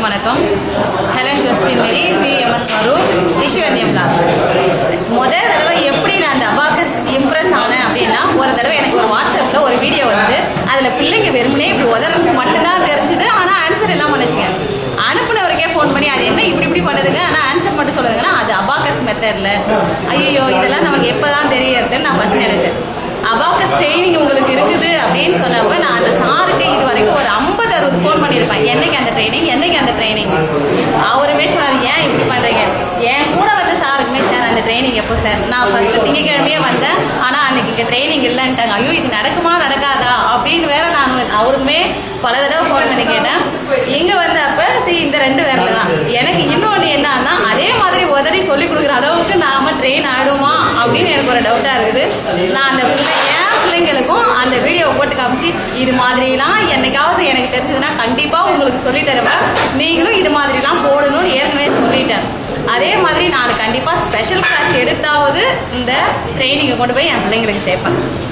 அனைவருக்கும் வணக்கம் Helen Justin மேரி BMS வரும் திஷ்வன்யம் பிளாக் முதல் தடவை எப்படி நான் அந்த அபாக்கஸ் இம்ப்ரெஸ் ஆனேன் அப்படின்னா ஒரு தடவை எனக்கு ஒரு வாட்ஸ்அப்பில் ஒரு வீடியோ வந்து அதில் பிள்ளைங்க வெறுமனே இப்படி உதறது மட்டும்தான் தெரிஞ்சுது ஆனால் ஆன்சர் எல்லாம் பண்ணுச்சுங்க அனுப்புனவருக்கே ஃபோன் பண்ணி அது என்ன இப்படி இப்படி பண்ணுதுங்க ஆனால் ஆன்சர் மட்டும் சொல்லுதுங்கன்னா அது அபாக்கஸ் மெத்தடில் ஐயோ இதெல்லாம் நமக்கு எப்போ தான் தெரியறதுன்னு நான் ஃபஸ்ட் நினைச்சேன் அபாக்கஸ் ட்ரைனிங் உங்களுக்கு இருக்குது அப்படின்னு சொன்னப்ப நான் அந்த சாருக்கு இது வரைக்கும் ஒரு ஐம்பது அறுபது ஃபோன் பண்ணியிருப்பேன் என்னைக்கு அந்த ட்ரைனிங் என்னைக்கு அந்த ட்ரைனிங் அவருமே சொன்னார் ஏன் இப்படி பண்ணுறீங்க என் கூட வந்த சாருக்குமே சார் அந்த ட்ரைனிங் எப்போ சார் நான் ஃபஸ்ட்டு திங்கக்கிழமையே வந்தேன் ஆனால் அன்னைக்கு இங்கே ட்ரைனிங் இல்லைன்ட்டாங்க ஐயோ இது நடக்குமா நடக்காதா அப்படின்னு வேற நான் அவருமே பல தடவை ஃபோன் பண்ணி கேட்டேன் இங்கே வந்தப்ப சரி இந்த ரெண்டு வேறல தான் எனக்கு இன்னொன்று என்னன்னா அதே மாதிரி உதறி சொல்லி கொடுக்குற அளவுக்கு நாம ட்ரெயின் ஆடுமா அப்படின்னு எனக்கு ஒரு டவுட்டாக இருக்குது நான் அந்த பிள்ளை என் பிள்ளைங்களுக்கும் அந்த வீடியோவை போட்டு காமிச்சு இது மாதிரிலாம் என்னைக்காவது எனக்கு தெரிஞ்சதுன்னா கண்டிப்பாக உங்களுக்கு சொல்லி தருவேன் நீங்களும் இது மாதிரிலாம் போடணும்னு ஏற்கனவே சொல்லிட்டேன் அதே மாதிரி நான் கண்டிப்பாக ஸ்பெஷல் கிளாஸ் எடுத்தாவது இந்த ட்ரைனிங்கை கொண்டு போய் என் பிள்ளைங்களுக்கு சேர்ப்பேன்